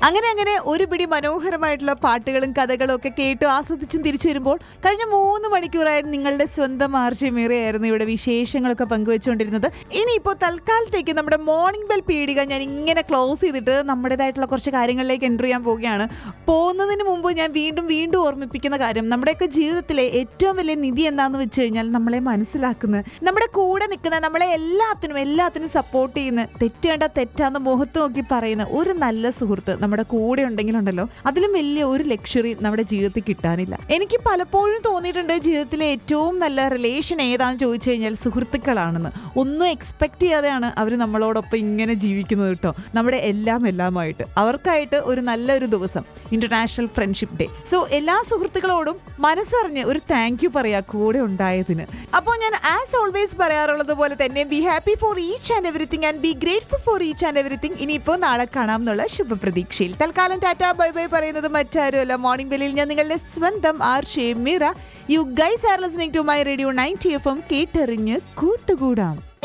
അങ്ങനെ അങ്ങനെ ഒരു പിടി മനോഹരമായിട്ടുള്ള പാട്ടുകളും കഥകളും ഒക്കെ കേട്ടു ആസ്വദിച്ചും തിരിച്ചു വരുമ്പോൾ കഴിഞ്ഞ മൂന്ന് മണിക്കൂറായിട്ട് നിങ്ങളുടെ സ്വന്തം ആർജി മീറയായിരുന്നു ഇവിടെ വിശേഷങ്ങളൊക്കെ പങ്കുവെച്ചുകൊണ്ടിരുന്നത് ഇനിയിപ്പോൾ തൽക്കാലത്തേക്ക് നമ്മുടെ മോർണിംഗ് ബെൽ പീടിക ഞാൻ ഇങ്ങനെ ക്ലോസ് ചെയ്തിട്ട് നമ്മുടേതായിട്ടുള്ള കുറച്ച് കാര്യങ്ങളിലേക്ക് എൻ്റർ ചെയ്യാൻ പോവുകയാണ് പോകുന്നതിന് മുമ്പ് ഞാൻ വീണ്ടും വീണ്ടും ഓർമ്മിപ്പിക്കുന്ന കാര്യം നമ്മുടെയൊക്കെ ജീവിതത്തിലെ ഏറ്റവും വലിയ നിധി എന്താണെന്ന് വെച്ച് കഴിഞ്ഞാൽ നമ്മളെ മനസ്സിലാക്കുന്ന നമ്മുടെ കൂടെ നിൽക്കുന്ന നമ്മളെ എല്ലാത്തിനും എല്ലാത്തിനും സപ്പോർട്ട് ചെയ്യുന്ന തെറ്റേണ്ട തെറ്റാന്ന് മുഖത്ത് നോക്കി പറയുന്ന ഒരു നല്ല സുഹൃത്ത് നമ്മുടെ കൂടെ ഉണ്ടെങ്കിലുണ്ടല്ലോ അതിലും വലിയ ഒരു ലക്ഷറി നമ്മുടെ ജീവിതത്തിൽ കിട്ടാനില്ല എനിക്ക് പലപ്പോഴും തോന്നിയിട്ടുണ്ട് ജീവിതത്തിലെ ഏറ്റവും നല്ല റിലേഷൻ ഏതാണെന്ന് ചോദിച്ചു കഴിഞ്ഞാൽ സുഹൃത്തുക്കളാണെന്ന് ഒന്നും എക്സ്പെക്ട് ചെയ്യാതെയാണ് അവർ നമ്മളോടൊപ്പം ഇങ്ങനെ ജീവിക്കുന്നത് കേട്ടോ നമ്മുടെ എല്ലാം എല്ലാമായിട്ട് അവർക്കായിട്ട് ഒരു നല്ലൊരു ദിവസം ഇന്റർനാഷണൽ ഫ്രണ്ട്ഷിപ്പ് ഡേ സോ എല്ലാ സുഹൃത്തുക്കളോടും മനസ്സറിഞ്ഞ് ഒരു താങ്ക് യു പറയാ കൂടെ ഉണ്ടായതിന് അപ്പോൾ ഞാൻ ആസ് ഓൾവേസ് പറയാറുള്ളത് പോലെ തന്നെ be happy for each and everything and be grateful for each and everything ഇനിയിപ്പോൾ നാളെ കാണാം എന്നുള്ള ശുഭപ്രതീക്ഷയിൽ തൽക്കാലം ടാറ്റ ബൈ ബൈ പറയുന്നത് മറ്റാരുമല്ല മോർണിംഗ് ബെല്ലിൽ ഞാൻ നിങ്ങളുടെ സ്വന്തം R J Mira you guys are listening to my radio ninety F M കേട്ടെറിഞ്ഞ് കൂട്ടുകൂടാം